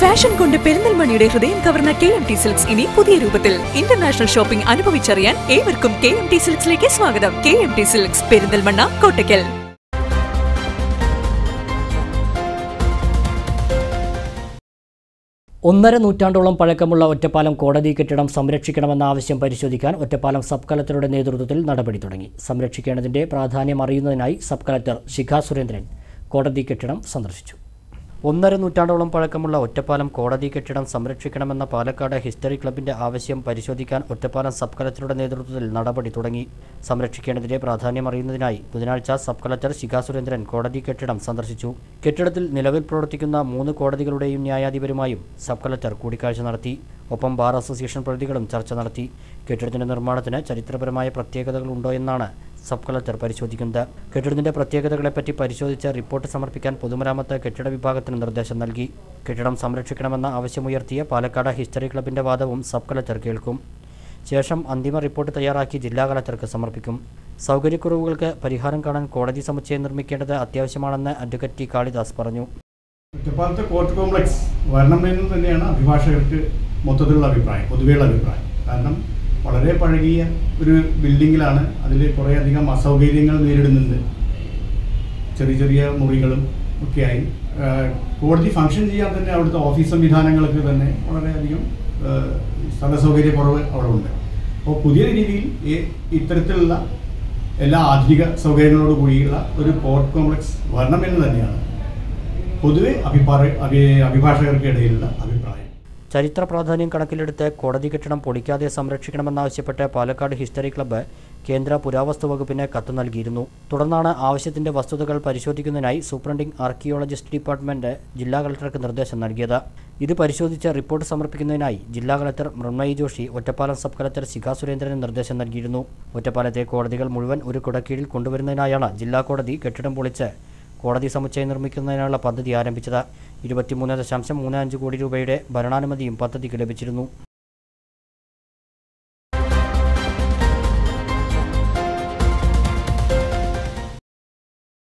fashion കൊണ്ട് പെരിന്തൽമണിയുടെ ഹൃദയം കവർന്ന കെ എം ടി സിൽക്സ് ഇനി പുതിയ രൂപത്തിൽ ഇന്റർനാഷണൽ ഷോപ്പിംഗ് അനുഭവിച്ചറിയാൻ ഏവർക്കും കെ എം ടി സിൽക്സിലേക്ക് സ്വാഗതം K M T silks Perinthalmanna Kottakkal ഒന്നര നൂറ്റാണ്ടോളം പഴക്കമുള്ള ഒറ്റപ്പാലം കോടതി കെട്ടിടം സംരക്ഷിക്കണമെന്ന ആവശ്യം പരിശോധിക്കാൻ ഒറ്റപ്പാലം സബ് കളക്ടറുടെ നേതൃത്വത്തിൽ നടപടി തുടങ്ങി സംരക്ഷിക്കേണ്ടതിന്റെ പ്രാധാന്യം അറിയുന്നതിനായി സബ് കളക്ടർ ശിഖ സുരേന്ദ്രൻ കോടതി കെട്ടിടം സന്ദർശിച്ചു ഒന്നര നൂറ്റാണ്ടോളം പഴക്കമുള്ള ഒറ്റപ്പാലം കോടതി കെട്ടിടം സംരക്ഷിക്കണമെന്ന പാലക്കാട് ഹിസ്റ്ററി ക്ലബിന്റെ ആവശ്യം പരിശോധിക്കാൻ ഒറ്റപ്പാലം സബ് കളക്ടറുടെ നേതൃത്വത്തിൽ നടപടി തുടങ്ങി സംരക്ഷിക്കേണ്ടതിന്റെ പ്രാധാന്യം അറിയുന്നതിനായി ബുധനാഴ്ച സബ് കളക്ടർ ശിഖാ സുരേന്ദ്രൻ കോടതി കെട്ടിടം സന്ദർശിച്ചു കെട്ടിടത്തിൽ നിലവിൽ പ്രവർത്തിക്കുന്ന മൂന്ന് കോടതികളുടെയും ന്യായാധിപരുമായും സബ് കളക്ടർ കൂടിക്കാഴ്ച നടത്തി ഒപ്പം ബാർ അസോസിയേഷൻ പ്രതികളും ചർച്ച നടത്തി കെട്ടിടത്തിന്റെ നിർമ്മാണത്തിന് ചരിത്രപരമായ പ്രത്യേകതകൾ ഉണ്ടോ എന്നാണ് സബ് കളക്ടർ പരിശോധിക്കുന്നത് കെട്ടിടത്തിന്റെ പ്രത്യേകതകളെപ്പറ്റി പരിശോധിച്ച് റിപ്പോർട്ട് സമർപ്പിക്കാൻ പൊതുമരാമത്ത് കെട്ടിട വിഭാഗത്തിന് നിർദ്ദേശം നൽകി കെട്ടിടം സംരക്ഷിക്കണമെന്ന ആവശ്യമുയർത്തിയ പാലക്കാട് ഹിസ്റ്ററി ക്ലബിന്റെ വാദവും സബ് കളക്ടർ കേൾക്കും ശേഷം അന്തിമ റിപ്പോർട്ട് തയ്യാറാക്കി ജില്ലാ കളക്ടർക്ക് സമർപ്പിക്കും സൗകര്യക്കുറവുകൾക്ക് പരിഹാരം കാണാൻ കോടതി സമുച്ചയം നിർമ്മിക്കേണ്ടത് അത്യാവശ്യമാണെന്ന് അഡ്വക്കേറ്റ് ടി കാളിദാസ് പറഞ്ഞു ഒറ്റപ്പാലത്തെ കോർട്ട് കോംപ്ലക്സ് വരണമെന്ന് തന്നെയാണ് അഭിഭാഷകർക്ക് മൊത്തത്തിലുള്ള അഭിപ്രായം പൊതുവെയുള്ള അഭിപ്രായം കാരണം വളരെ പഴകിയ ഒരു ബിൽഡിങ്ങിലാണ് അതിൽ കുറേയധികം അസൗകര്യങ്ങൾ നേരിടുന്നുണ്ട് ചെറിയ ചെറിയ മുറികളും ഒക്കെയായി ആഹ് കോടതി ഫംഗ്ഷൻ ചെയ്യാൻ തന്നെ അവിടുത്തെ ഓഫീസ് സംവിധാനങ്ങൾക്ക് തന്നെ വളരെയധികം ആഹ് സ്ഥല സൗകര്യക്കുറവ് അവിടെ ഉണ്ട് അപ്പോൾ പുതിയ രീതിയിൽ ഈ ഇത്തരത്തിലുള്ള എല്ലാ ആധുനിക സൗകര്യങ്ങളോട് കൂടിയുള്ള ഒരു കോർട്ട് കോംപ്ലക്സ് വരണമെന്ന് തന്നെയാണ് പൊതുവെ അഭിപ്രായ അഭി- അഭിഭാഷകർക്ക് ഇടയിലുള്ള അഭിപ്രായം ചരിത്ര പ്രാധാന്യം കണക്കിലെടുത്ത് കോടതി കെട്ടിടം പൊളിക്കാതെ സംരക്ഷിക്കണമെന്നാവശ്യപ്പെട്ട് പാലക്കാട് ഹിസ്റ്ററി ക്ലബ്ബ് കേന്ദ്ര പുരാവസ്തു വകുപ്പിന് കത്ത് നൽകിയിരുന്നു തുടർന്നാണ് ആവശ്യത്തിന്റെ വസ്തുതകൾ പരിശോധിക്കുന്നതിനായി സൂപ്രണ്ടിംഗ് ആർക്കിയോളജിസ്റ്റ് ഡിപ്പാർട്ട്മെന്റ് ജില്ലാ കളക്ടർക്ക് നിർദ്ദേശം നൽകിയത് ഇത് പരിശോധിച്ച് റിപ്പോർട്ട് സമർപ്പിക്കുന്നതിനായി ജില്ലാ collector Mrinmayi Joshi Ottapalam sub collector Shikha സുരേന്ദ്രന് നിർദ്ദേശം നൽകിയിരുന്നു ഒറ്റപ്പാലത്തെ കോടതികൾ മുഴുവൻ ഒരു കുടക്കീഴിൽ കൊണ്ടുവരുന്നതിനായാണ് ജില്ലാ കോടതി കെട്ടിടം പൊളിച്ച് കോടതി സമുച്ചയം നിർമ്മിക്കുന്നതിനുള്ള പദ്ധതി ആരംഭിച്ചത് ഇരുപത്തിമൂന്ന് ദശാംശം മൂന്ന് അഞ്ച് കോടി രൂപയുടെ ഭരണാനുമതിയും പദ്ധതിക്ക് ലഭിച്ചിരുന്നു